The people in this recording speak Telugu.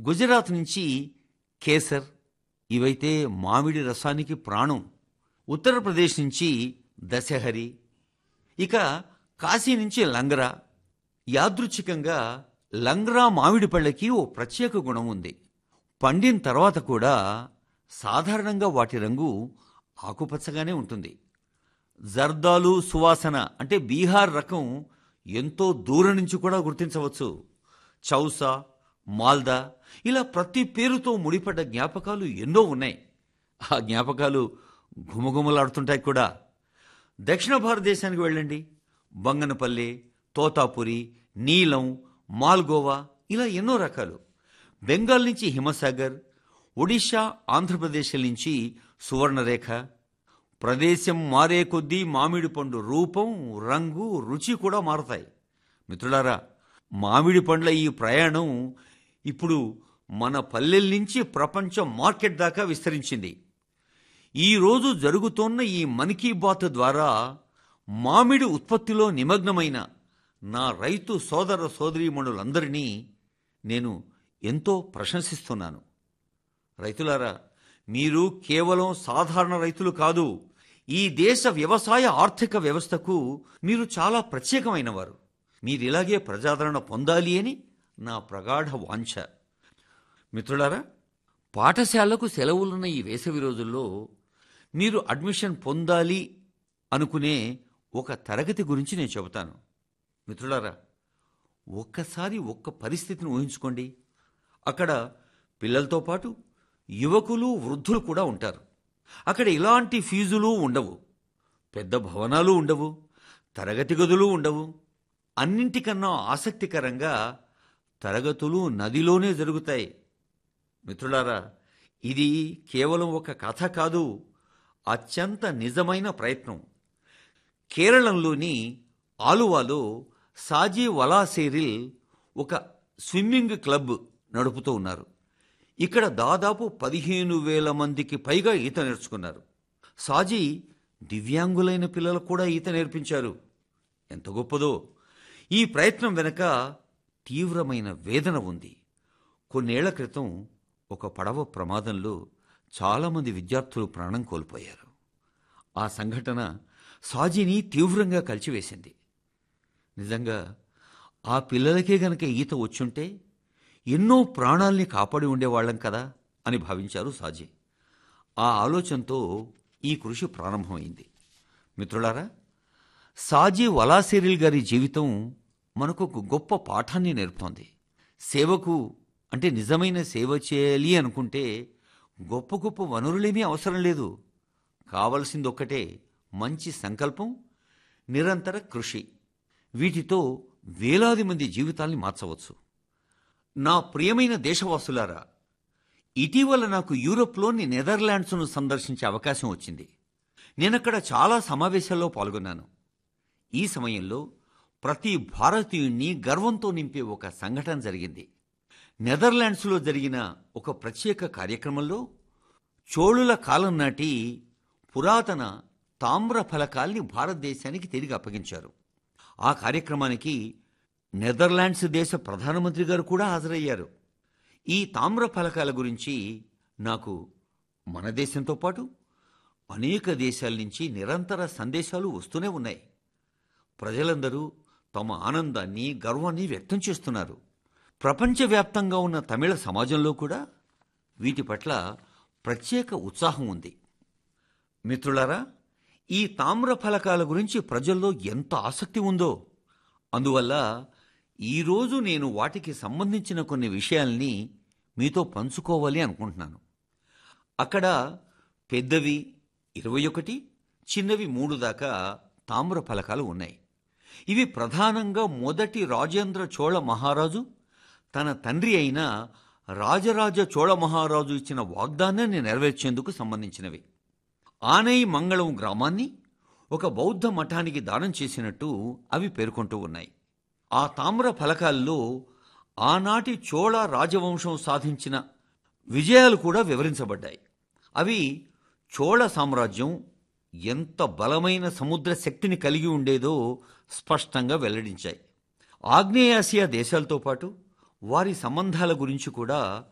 గుజరాత్ నుంచి కేసర్ ఇవైతే మామిడి రసానికి ప్రాణం ఉత్తరప్రదేశ్ నుంచి దశహరి ఇక కాశీ నుంచి లంగరా యాదృచ్ఛికంగా లంగ్రా మామిడి పళ్ళకి ఓ ప్రత్యేక గుణం ఉంది పండిన తర్వాత కూడా సాధారణంగా వాటి రంగు ఆకుపచ్చగానే ఉంటుంది జర్దాలు సువాసన అంటే బీహార్ రకం ఎంతో దూరం నుంచి కూడా గుర్తించవచ్చు చౌసా మాల్దా ఇలా ప్రతి పేరుతో ముడిపడ్డ జ్ఞాపకాలు ఎన్నో ఉన్నాయి ఆ జ్ఞాపకాలు ఘుమఘుమలాడుతుంటాయి కూడా దక్షిణ భారతదేశానికి వెళ్ళండి బంగనపల్లి తోతాపురి నీలం మాల్గోవా ఇలా ఎన్నో రకాలు బెంగాల్ నుంచి హిమసాగర్ ఒడిషా ఆంధ్రప్రదేశ్ నుంచి సువర్ణరేఖ ప్రదేశం మారే కొద్దీ మామిడి పండు రూపం రంగు రుచి కూడా మారుతాయి మిత్రులారా మామిడి పండ్ల ఈ ప్రయాణం ఇప్పుడు మన పల్లెల నుంచి ప్రపంచ మార్కెట్ దాకా విస్తరించింది ఈ రోజు జరుగుతోన్న ఈ మన్ కీ బాత్ ద్వారా మామిడి ఉత్పత్తిలో నిమగ్నమైన నా రైతు సోదర సోదరీమణులందరినీ నేను ఎంతో ప్రశంసిస్తున్నాను రైతులారా మీరు కేవలం సాధారణ రైతులు కాదు ఈ దేశ వ్యవసాయ ఆర్థిక వ్యవస్థకు మీరు చాలా ప్రత్యేకమైన వారు మీరు ఇలాగే ప్రజాదరణ పొందాలి అని నా ప్రగాఢ వాంఛ మిత్రులారా పాఠశాలకు సెలవులున్న ఈ వేసవి రోజుల్లో మీరు అడ్మిషన్ పొందాలి అనుకునే ఒక తరగతి గురించి నేను చెబుతాను మిత్రులారా ఒక్కసారి ఒక్క పరిస్థితిని ఊహించుకోండి అక్కడ పిల్లలతో పాటు యువకులు వృద్ధులు కూడా ఉంటారు అక్కడ ఇలాంటి ఫీజులు ఉండవు పెద్ద భవనాలు ఉండవు తరగతి గదులు ఉండవు అన్నింటికన్నా ఆసక్తికరంగా తరగతులు నదిలోనే జరుగుతాయి మిత్రులారా ఇది కేవలం ఒక కథ కాదు అత్యంత నిజమైన ప్రయత్నం కేరళంలోని ఆలువాలో సాజీ వలాసేరిల్ ఒక స్విమ్మింగ్ క్లబ్ నడుపుతూ ఉన్నారు ఇక్కడ దాదాపు పదిహేను వేల మందికి పైగా ఈత నేర్చుకున్నారు సాజీ దివ్యాంగులైన పిల్లలకు కూడా ఈత నేర్పించారు ఎంత గొప్పదో ఈ ప్రయత్నం వెనక తీవ్రమైన వేదన ఉంది కొన్నేళ్ల క్రితం ఒక పడవ ప్రమాదంలో చాలామంది విద్యార్థులు ప్రాణం కోల్పోయారు ఆ సంఘటన సాజీని తీవ్రంగా కలిచివేసింది నిజంగా ఆ పిల్లలకే గనక ఈత వచ్చుంటే ఎన్నో ప్రాణాల్ని కాపాడి ఉండేవాళ్లం కదా అని భావించారు సాజీ ఆ ఆలోచనతో ఈ కృషి ప్రారంభమైంది మిత్రులారా సాజీ వలాసిరిల్ గారి జీవితం మనకు ఒక గొప్ప పాఠాన్ని నేర్పుతోంది సేవకు అంటే నిజమైన సేవ చేయాలి అనుకుంటే గొప్ప గొప్ప వనరులేమీ అవసరం లేదు కావలసింది ఒక్కటే మంచి సంకల్పం నిరంతర కృషి వీటితో వేలాది మంది జీవితాల్ని మార్చవచ్చు నా ప్రియమైన దేశవాసులారా ఇటీవల నాకు యూరోప్లోని నెదర్లాండ్స్ను సందర్శించే అవకాశం వచ్చింది నేనక్కడ చాలా సమావేశాల్లో పాల్గొన్నాను ఈ సమయంలో ప్రతి భారతీయుణ్ణి గర్వంతో నింపే ఒక సంఘటన జరిగింది నెదర్లాండ్స్లో జరిగిన ఒక ప్రత్యేక కార్యక్రమంలో చోళుల కాలం నాటి పురాతన తామ్ర ఫలకాల్ని భారతదేశానికి తిరిగి అప్పగించారు ఆ కార్యక్రమానికి నెదర్లాండ్స్ దేశ ప్రధానమంత్రి గారు కూడా హాజరయ్యారు ఈ తామ్ర ఫలకాల గురించి నాకు మన దేశంతో పాటు అనేక దేశాల నుంచి నిరంతర సందేశాలు వస్తూనే ఉన్నాయి ప్రజలందరూ తమ ఆనందాన్ని గర్వాన్ని వ్యక్తం చేస్తున్నారు ప్రపంచవ్యాప్తంగా ఉన్న తమిళ సమాజంలో కూడా వీటి పట్ల ప్రత్యేక ఉత్సాహం ఉంది మిత్రులారా ఈ తామ్ర ఫలకాల గురించి ప్రజల్లో ఎంత ఆసక్తి ఉందో అందువల్ల ఈరోజు నేను వాటికి సంబంధించిన కొన్ని విషయాల్ని మీతో పంచుకోవాలి అనుకుంటున్నాను అక్కడ పెద్దవి ఇరవై ఒకటి చిన్నవి మూడు దాకా తామ్ర ఫలకాలు ఉన్నాయి ఇవి ప్రధానంగా మొదటి రాజేంద్ర చోళ మహారాజు తన తండ్రి అయిన రాజరాజ చోళ మహారాజు ఇచ్చిన వాగ్దానాన్ని నెరవేర్చేందుకు సంబంధించినవి ఆనై మంగళం గ్రామాన్ని ఒక బౌద్ధ మఠానికి దానం చేసినట్టు అవి పేర్కొంటూ ఉన్నాయి ఆ తామ్ర ఫలకాల్లో ఆనాటి చోళ రాజవంశం సాధించిన విజయాలు కూడా వివరించబడ్డాయి అవి చోళ సామ్రాజ్యం ఎంత బలమైన సముద్ర శక్తిని కలిగి ఉండేదో స్పష్టంగా వెల్లడించాయి ఆగ్నేయాసియా దేశాలతో పాటు వారి సంబంధాల గురించి కూడా